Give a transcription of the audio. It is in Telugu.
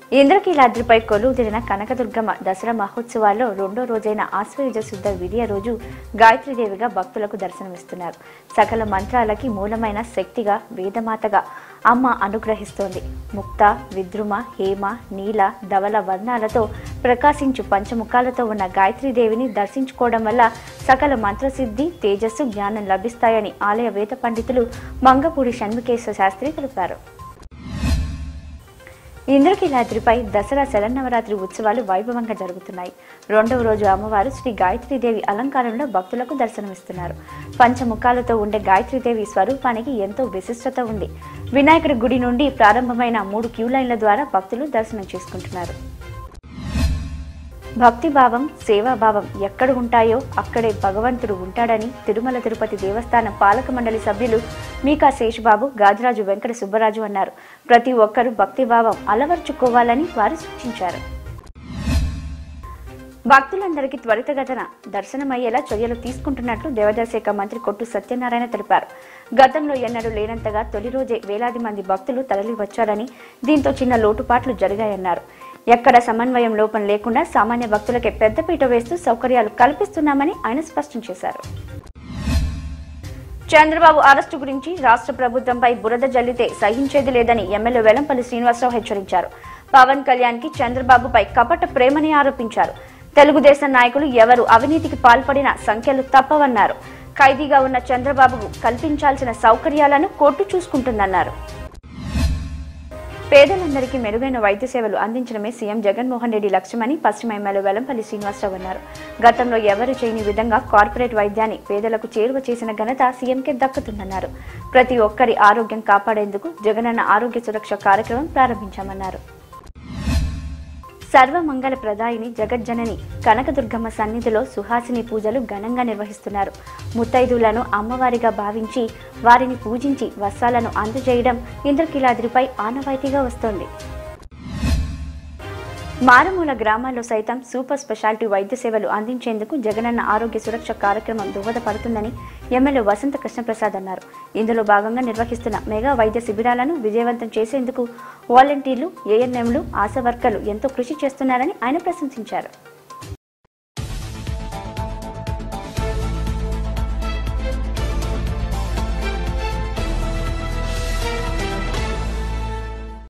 ఇంద్రకీలాద్రిపై కొలువుదిరిన కనకదుర్గమ్మ దసరా మహోత్సవాల్లో రెండో రోజైన ఆశ్వయుజ శుద్ధ విధియ రోజు గాయత్రీదేవిగా భక్తులకు దర్శనమిస్తున్నారు సకల మంత్రాలకి మూలమైన శక్తిగా వేదమాతగా అమ్మ అనుగ్రహిస్తోంది ముక్త విద్రుమ హేమ నీల ధవల వర్ణాలతో ప్రకాశించు పంచముఖాలతో ఉన్న గాయత్రీదేవిని దర్శించుకోవడం వల్ల సకల మంత్రసిద్ధి తేజస్సు జ్ఞానం లభిస్తాయని ఆలయ వేద పండితులు మంగపూడి షణ్ముఖేశ్వర శాస్త్రి తెలిపారు ఇంద్రకీలాద్రిపై దసరా శరన్నవరాత్రి ఉత్సవాలు వైభవంగా జరుగుతున్నాయి రెండవ రోజు అమ్మవారు శ్రీ గాయత్రీదేవి అలంకారంలో భక్తులకు దర్శనమిస్తున్నారు పంచముఖాలతో ఉండే గాయత్రీదేవి స్వరూపానికి ఎంతో విశిష్టత ఉంది వినాయకుడి గుడి నుండి ప్రారంభమైన మూడు క్యూ లైన్ల ద్వారా భక్తులు దర్శనం చేసుకుంటున్నారు భక్తిభావం సేవాభావం ఎక్కడ ఉంటాయో అక్కడే భగవంతుడు ఉంటాడని తిరుమల తిరుపతి దేవస్థానం పాలక మండలి సభ్యులు మీకా శేషబాబు గాజరాజు వెంకట సుబ్బరాజు అన్నారు ప్రతి ఒక్కరూ భక్తిభావం అలవర్చుకోవాలని వారు సూచించారు భక్తులందరికీ త్వరితగతన దర్శనమయ్యేలా చర్యలు తీసుకుంటున్నట్లు దేవాదాయ శాఖ మంత్రి కొట్టు సత్యనారాయణ తెలిపారు గతంలో ఎన్నడూ లేనంతగా తొలి రోజే వేలాది మంది భక్తులు తరలి వచ్చారని దీంతో చిన్న లోటుపాట్లు జరిగాయన్నారు ఎక్కడ సమన్వయం లోపం లేకుండా సామాన్య భక్తులకే పెద్దపీట వేస్తూ సౌకర్యాలు కల్పిస్తున్నామని ఆయన స్పష్టం చేశారు చంద్రబాబు అరెస్టు గురించి రాష్ట్ర ప్రభుత్వంపై బురద జల్లితే సహించేది లేదని ఎమ్మెల్యే వెలంపల్లి శ్రీనివాసరావు హెచ్చరించారు పవన్ కళ్యాణ్ కి చంద్రబాబుపై కపట ప్రేమని ఆరోపించారు తెలుగుదేశం నాయకులు ఎవరు అవినీతికి పాల్పడిన సంఖ్యలు తప్పవన్నారు ఖైదీగా ఉన్న చంద్రబాబుకు కల్పించాల్సిన సౌకర్యాలను కోర్టు చూసుకుంటుందన్నారు పేదలందరికీ మెరుగైన వైద్య సేవలు అందించడమే సీఎం జగన్మోహన్ రెడ్డి లక్ష్యమని పశ్చిమ ఎమ్మెల్యే వెల్లంపల్లి శ్రీనివాసరావు అన్నారు గతంలో ఎవరు చేయని విధంగా కార్పొరేట్ వైద్యాన్ని పేదలకు చేరువ చేసిన ఘనత సీఎంకే దక్కుతుందన్నారు ప్రతి ఒక్కరి ఆరోగ్యం కాపాడేందుకు జగనన్న ఆరోగ్య సురక్ష కార్యక్రమం ప్రారంభించామన్నారు సర్వమంగళ ప్రదాయిని జగజ్జనని కనకదుర్గమ్మ సన్నిధిలో సుహాసిని పూజలు ఘనంగా నిర్వహిస్తున్నారు ముత్తైదులను అమ్మవారిగా భావించి వారిని పూజించి వస్త్రాలను అందజేయడం ఇంద్రకీలాద్రిపై ఆనవాయితీగా వస్తోంది మారుమూల గ్రామాల్లో సైతం సూపర్ స్పెషాలిటీ వైద్య సేవలు అందించేందుకు జగనన్న ఆరోగ్య సురక్ష కార్యక్రమం దోహదపడుతుందని ఎమ్మెల్యే వసంత కృష్ణప్రసాద్ అన్నారు ఇందులో భాగంగా నిర్వహిస్తున్న మెగా వైద్య శిబిరాలను విజయవంతం చేసేందుకు వాలంటీర్లు ఏఎన్ఎంలు ఆశా వర్కర్లు ఎంతో కృషి చేస్తున్నారని ఆయన ప్రశంసించారు